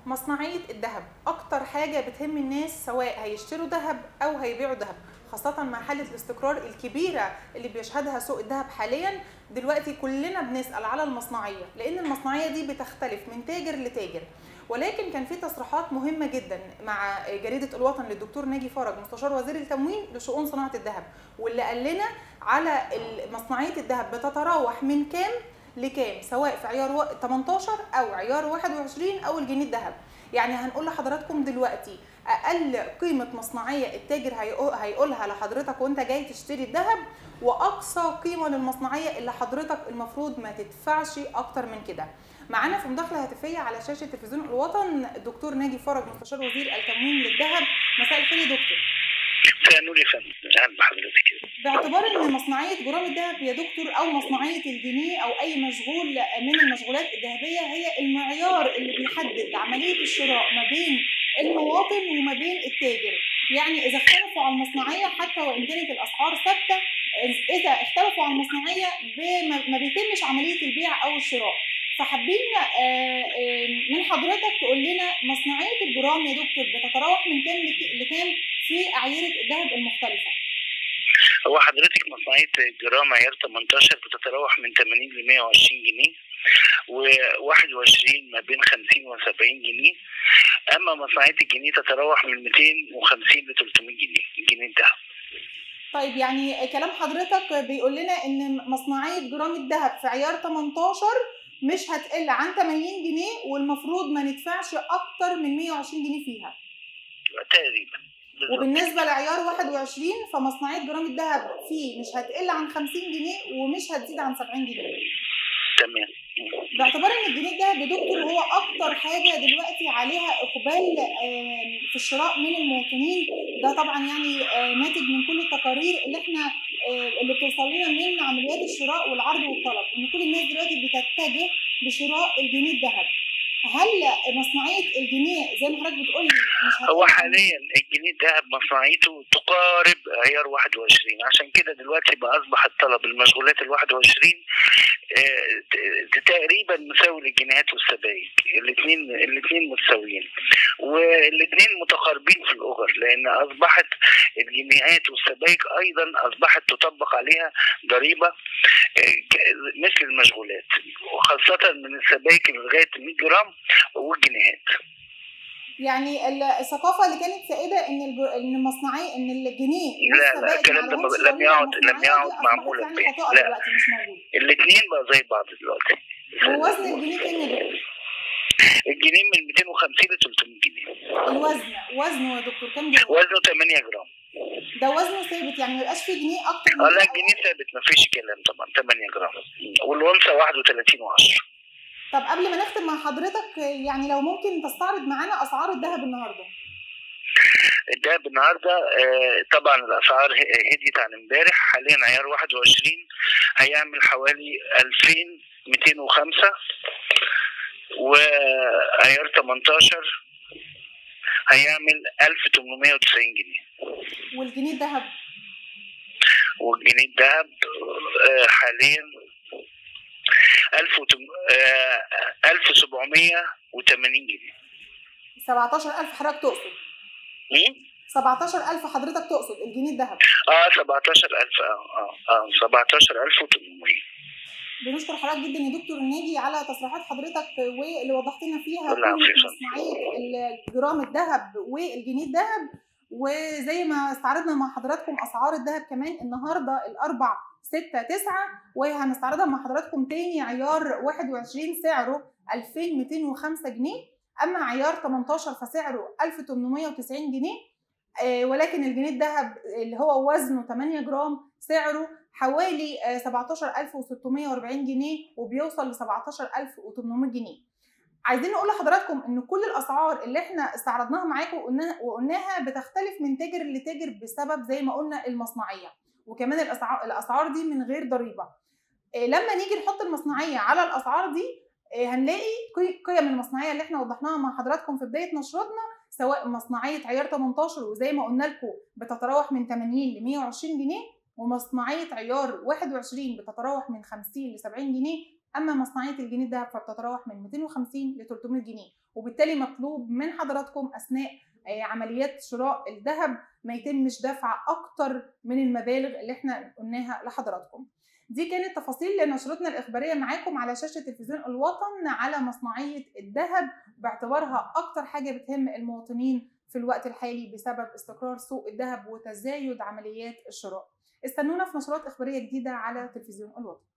مصنعية الذهب أكتر حاجة بتهم الناس سواء هيشتروا ذهب أو هيبيعوا ذهب خاصة مع حالة الاستقرار الكبيرة اللي بيشهدها سوق الذهب حاليا دلوقتي كلنا بنسأل على المصنعية لأن المصنعية دي بتختلف من تاجر لتاجر ولكن كان في تصريحات مهمة جدا مع جريدة الوطن للدكتور ناجي فرج مستشار وزير التموين لشؤون صناعة الذهب واللي قال لنا على مصنعية الذهب بتتراوح من كام لكام سواء في عيار 18 او عيار 21 او الجنيه الذهب يعني هنقول لحضراتكم دلوقتي اقل قيمه مصنعيه التاجر هيقولها لحضرتك وانت جاي تشتري الذهب واقصى قيمه للمصنعيه اللي حضرتك المفروض ما تدفعش اكتر من كده معانا في مداخله هاتفيه على شاشه تلفزيون الوطن الدكتور ناجي فرج مستشار وزير التموين للذهب مساء الخير يا دكتور مساء النور يا فندم اهلا بحضرتك باعتبار ان مصنعيه جرام الذهب يا دكتور او مصنعيه الجنيه او اي مشغول من المشغولات الذهبيه هي المعيار اللي بيحدد عمليه الشراء ما بين المواطن وما بين التاجر يعني اذا اختلفوا على المصنعيه حتى وان كانت الاسعار ثابته اذا اختلفوا على المصنعيه ما بيتمش عمليه البيع او الشراء فحابين من حضرتك تقول لنا مصنعيه الجرام يا دكتور بتتراوح من كام لكام في اعيره الذهب المختلفه هو حضرتك مصنعيه جرام عيار 18 بتتراوح من 80 ل 120 جنيه و21 ما بين 50 و70 جنيه اما مصنعيه الجنيه تتراوح من 250 ل 300 جنيه الجنيه الذهب طيب يعني كلام حضرتك بيقول لنا ان مصنعيه جرام الذهب في عيار 18 مش هتقل عن 80 جنيه والمفروض ما ندفعش اكتر من 120 جنيه فيها تقريبا وبالنسبه لعيار 21 فمصنعيه جرام الذهب فيه مش هتقل عن 50 جنيه ومش هتزيد عن 70 جنيه تمام باعتبار ان الجنيه الذهب يا دكتور هو اكتر حاجه دلوقتي عليها اقبال في الشراء من المواطنين ده طبعا يعني ناتج من كل التقارير اللي احنا اللي بتوصل لنا من عمليات الشراء والعرض والطلب ان كل الناس دلوقتي بتتجه لشراء الجنيه الذهب هل مصنعيه الجنيه زي ما حضرتك بتقول مش هو حاليا الجنيه الذهب مصنعيته تقارب عيار 21 عشان كده دلوقتي بقى اصبح الطلب المشغولات ال 21 تقريبا مساوي للجنيهات والسبائك الاثنين الاثنين متساويين والاثنين متقاربين في الاجر لان اصبحت الجنيهات والسبائك ايضا اصبحت تطبق عليها ضريبه مثل المشغولات وخاصه من السبائك لغايه 100 جرام والجنيهات يعني الثقافه اللي كانت سائده ان الج... ان مصنعي ان الجنيه لا لا الكلام ده لم يعد لم يعد معمولا يعني به لا الاثنين بقى زي بعض دلوقتي ووزن الجنيه كام يا دكتور؟ الجنيه من 250 ل 300 جنيه الوزن وزنه يا دكتور كام جرام؟ وزنه 8 جرام ده وزنه ثابت يعني ما يبقاش فيه جنيه اكتر اه لا الجنيه ثابت ما فيش كلام طبعا 8 جرام والونصه 31 و10 طب قبل ما نختم مع حضرتك يعني لو ممكن تستعرض معانا اسعار الذهب النهارده الذهب النهارده طبعا الاسعار هديت عن امبارح حاليا عيار 21 هيعمل حوالي 2205 وعيار 18 هيعمل 1890 جنيه والجنيه الذهب والجنيه الذهب حاليا 1780 جنيه 17000 حضرتك تقصد مين؟ 17000 حضرتك تقصد الجنيه الذهب اه 17000 اه اه اه 17800 بنشكر حضرتك جدا يا دكتور ناجي على تصريحات حضرتك واللي وضحت لنا فيها مصنعيه جرام الذهب والجنيه الذهب وزي ما استعرضنا مع حضراتكم اسعار الذهب كمان النهارده الاربع 6 9 وهنستعرضها مع حضراتكم تاني عيار 21 سعره 2205 جنيه اما عيار 18 فسعره 1890 جنيه آه ولكن الجنيه الذهب اللي هو وزنه 8 جرام سعره حوالي آه 17640 جنيه وبيوصل ل 17800 جنيه عايزين نقول لحضراتكم ان كل الاسعار اللي احنا استعرضناها معاكم وقلناها بتختلف من تاجر لتاجر بسبب زي ما قلنا المصنعيه وكمان الاسعار الاسعار دي من غير ضريبه لما نيجي نحط المصنعيه على الاسعار دي هنلاقي قيم المصنعيه اللي احنا وضحناها مع حضراتكم في بدايه نشرتنا سواء مصنعيه عيار 18 وزي ما قلنا لكم بتتراوح من 80 ل 120 جنيه ومصنعيه عيار 21 بتتراوح من 50 ل 70 جنيه اما مصنعيه الجنيه الذهب فبتتراوح من 250 ل 300 جنيه وبالتالي مطلوب من حضراتكم اثناء عمليات شراء الذهب ما يتمش دفع اكتر من المبالغ اللي احنا قلناها لحضراتكم دي كانت تفاصيل نشرتنا الاخباريه معاكم على شاشه تلفزيون الوطن على مصنعيه الذهب باعتبارها اكتر حاجه بتهم المواطنين في الوقت الحالي بسبب استقرار سوق الذهب وتزايد عمليات الشراء استنونا في نشرات اخباريه جديده على تلفزيون الوطن